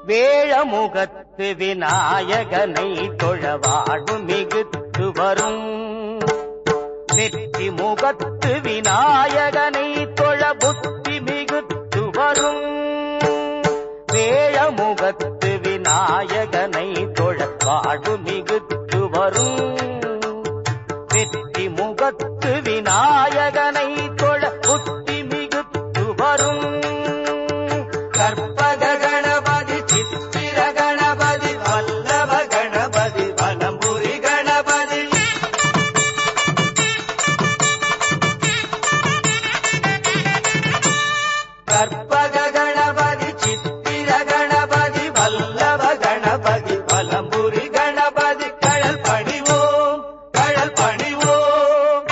வேழமுகத்து விநாயகனை தொழ வாழ்வு மிகுத்து வரும் நெற்றி முகத்து விநாயகனை தொழ புத்தி மிகுத்து வரும் வேழமுகத்து விநாயகனை தொழ வாழ்வு மிகுத்து வரும் வெற்றி முகத்து விநாயகனை தொழ புத்தி மிகுத்து வரும் கற்பக கணபதி சித்திர கணபதி வல்லப கணபதி வலம்புரி கணபதி கற்பக கணபதி சித்திர கணபதி வல்லப கணபதி வலம்புரி கணபதி கழல் பணிவோம் கழல் பணிவோம்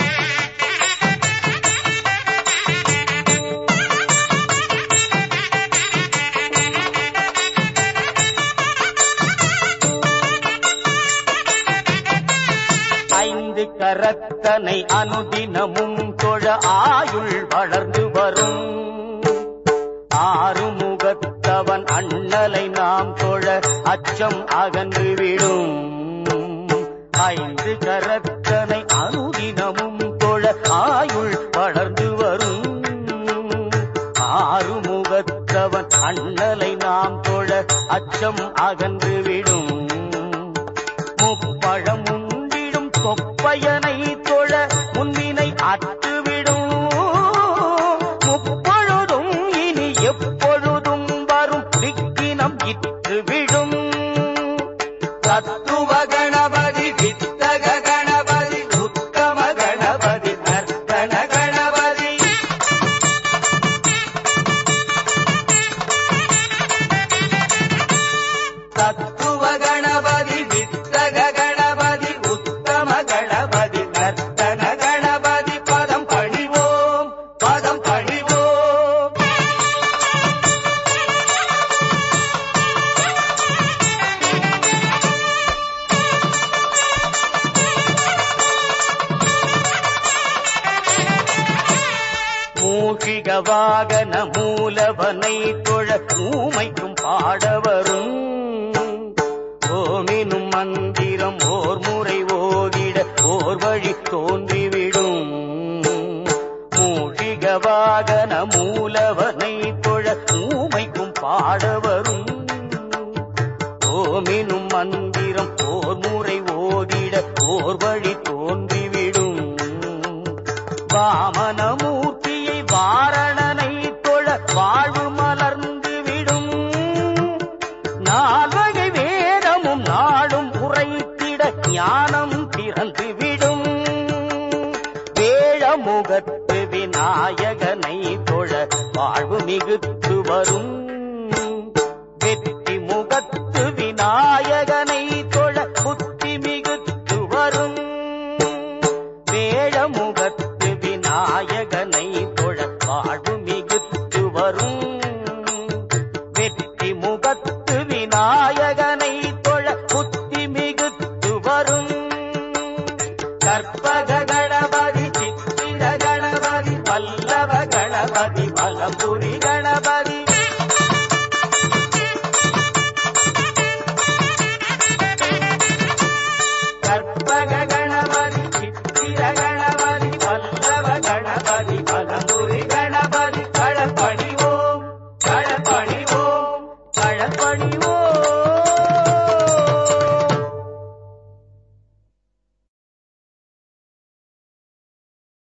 ஐந்து கரத்தனை அனுதினமும் தொழ ஆயுள் வளர்ந்து வரும் ஆறு முகத்தவன் அண்ணலை நாம் தொழ அச்சம் அகன்று விடும் ஐந்து கரத்தனை அனுதினமும் தொழ ஆயுள் வளர்ந்து வரும் ஆறு முகத்தவன் அண்ணலை நாம் தொழ அச்சம் அகன்று விடும் முப்பழம் உண்டிடும் தொப்பையனை தொழ முன்னினை அற்றுவிடும் முப்பொழுதும் இனி எப்பொழுதும் வரும் விக்கினம் இற்றுவிடும் தத்துவ கணபதி வித்தக கணபதி உத்தம கணபதி நர்த்தன கணபதி தத்துவ கணபதி வித்தக கணபதி உத்தம கணபதி நர்த்தன கணபதி பதம் பணிவோம் பதம் பணிவோம் மூஷிக வாகன மூலவனை தொழ ஊமைக்கும் பாடவரும் ஓமினும் மந்திரம் ஓர் முறை ஓதிட ஓர் வழி தோன்றிவிடும் மூஷிக வாகன மூலவனை தொழ ஊமைக்கும் பாடவரும் ஓமினும் மந்திரம் ஓர் முறை ஓதிட ஓர் வழி தோன்றிவிடும் வாமனமூர்த்தியை வாரணனை தொழ வாழ்வு மலர்ந்து விடும் நால்வகை வேதமும் நாடும் உரைத்திட ஞானம் பிறந்து விடும் வேழமுகத்து விநாயகனை தொழ வாழ்வு மிகுத்து வரும் வெற்றி முகத்து விநாயகனை தொழ புத்தி மிகுத்து வரும் வேழமுகத்து விநாயகனை தொழ வாழ்வு மிகுத்து வரும் வெற்றி முகத்து விநாயகனை தொழ புத்தி மிகுத்து வரும் கற்பக கணபதி சித்திர கணபதி வல்லப கணபதி வலம்புரி கணபதி கற்பக கணபதி சித்திர கணபதி வல்லப கணபதி வலம்புரி கணபதி களப்பணிவோம் களப்பணிவோம் களப்பணிவோம்